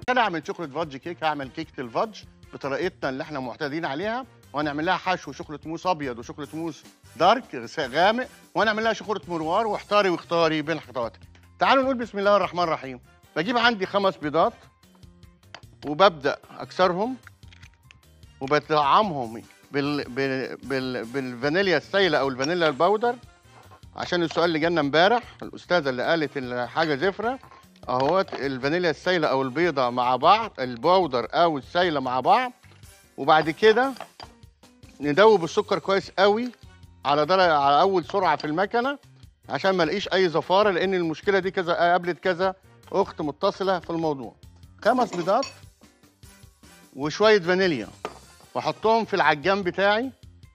انا اعمل شوكولاته فادج كيك هعمل كيكه الفادج بطريقتنا اللي احنا معتادين عليها وهنعمل لها حشو شوكولاته موس ابيض وشوكولاته موس دارك غامق وهنعمل لها شوكولاته مروار واحتاري واختاري بين خطواتك تعالوا نقول بسم الله الرحمن الرحيم بجيب عندي خمس بيضات وببدا اكسرهم وبطعمهم بال... بال... بال... بالفانيليا السايله او الفانيليا الباودر عشان السؤال اللي جالنا امبارح الاستاذه اللي قالت الحاجه زفره اهوت الفانيليا السايله او البيضه مع بعض الباودر او السايله مع بعض وبعد كده ندوب السكر كويس قوي على درجه على اول سرعه في المكنه عشان ما الاقيش اي زفاره لان المشكله دي كذا قابلت كذا اخت متصله في الموضوع خمس بيضات وشويه فانيليا واحطهم في العجان بتاعي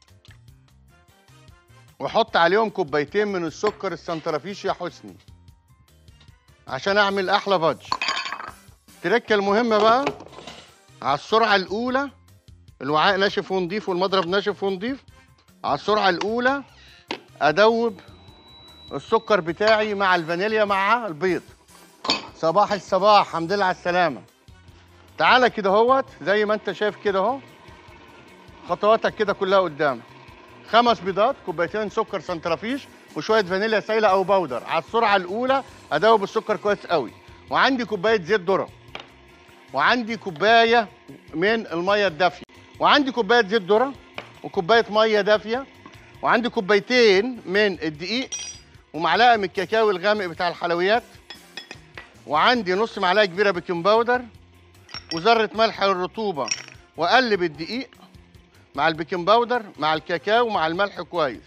واحط عليهم كوبايتين من السكر السنترفيش يا حسني عشان اعمل احلى فادج التركه المهمه بقى على السرعه الاولى الوعاء ناشف ونضيف والمضرب ناشف ونضيف على السرعه الاولى ادوب السكر بتاعي مع الفانيليا مع البيض صباح الصباح الحمد لله على السلامه تعالى كده اهوت زي ما انت شايف كده اهو خطواتك كده كلها قدامك خمس بيضات كوبايتين سكر سنترافيش وشويه فانيليا سايله او باودر على السرعه الاولى ادوب السكر كويس قوي وعندي كوبايه زيت ذره وعندي كوبايه من الميه الدافيه وعندي كوبايه زيت ذره وكوبايه ميه دافيه وعندي كوبايتين من الدقيق ومعلقه من الكاكاو الغامق بتاع الحلويات وعندي نص معلقه كبيره بيكنج باودر وذره ملح للرطوبه واقلب الدقيق مع البيكنج باودر مع الكاكاو مع الملح كويس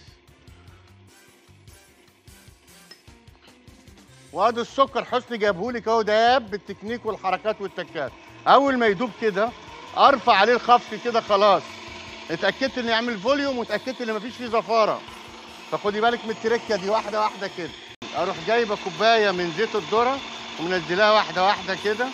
وادي السكر حسني جابهولك اهو داب بالتكنيك والحركات والتكات اول ما يدوب كده ارفع عليه الخفق كده خلاص اتاكدت اني اعمل فوليوم واتاكدت ان مفيش فيه زفاره فخدي بالك من التركه دي واحده واحده كده اروح جايبه كوبايه من زيت الذره ومنزلاها واحده واحده كده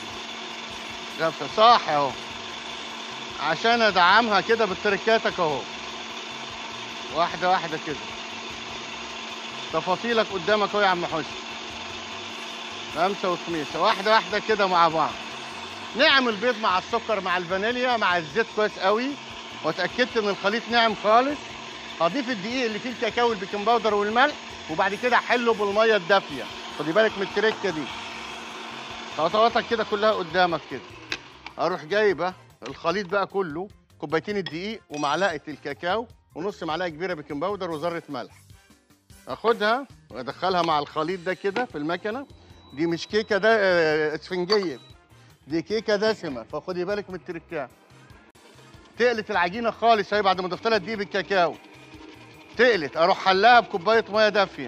صح اهو عشان ادعمها كده بالتركاتك اهو واحده واحده كده تفاصيلك قدامك اهو يا عم حسن خمسه وخميسه واحده واحده كده مع بعض نعم البيض مع السكر مع الفانيليا مع الزيت كويس قوي واتاكدت ان الخليط ناعم خالص هضيف الدقيق اللي فيه الكاكاو والبيكنج باودر والملح وبعد كده احله بالميه الدافيه خدي بالك من التركه دي خطواتك كده كلها قدامك كده اروح جايبه الخليط بقى كله كوبايتين الدقيق ومعلقه الكاكاو ونص معلقه كبيره بيكنج باودر وذره ملح اخدها وادخلها مع الخليط ده كده في المكنه دي مش كيكه ده آه، اسفنجيه دي كيكه دسمه فخدي بالك من التركات تقلت العجينه خالص اهي بعد ما ضفت لها دقيق بالكاكاو تقلت اروح حلاها بكوبايه ميه دافيه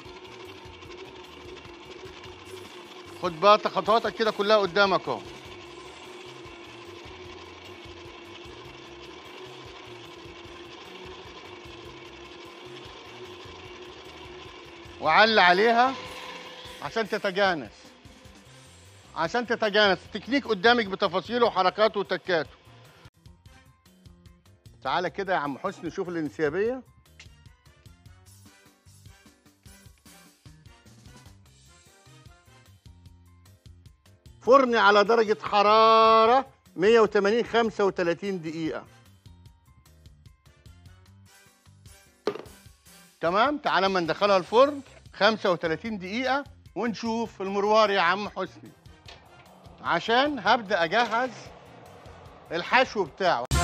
خد بقى خطواتك كده كلها قدامك اهو وعلي عليها عشان تتجانس عشان تتجانس التكنيك قدامك بتفاصيله وحركاته وتكاته تعالى كده يا عم حسني شوف الانسيابيه فرن على درجة حرارة 180 35 دقيقة تمام تعالى اما ندخلها الفرن 35 دقيقة ونشوف المروار يا عم حسني عشان هبدأ أجهز الحشو بتاعه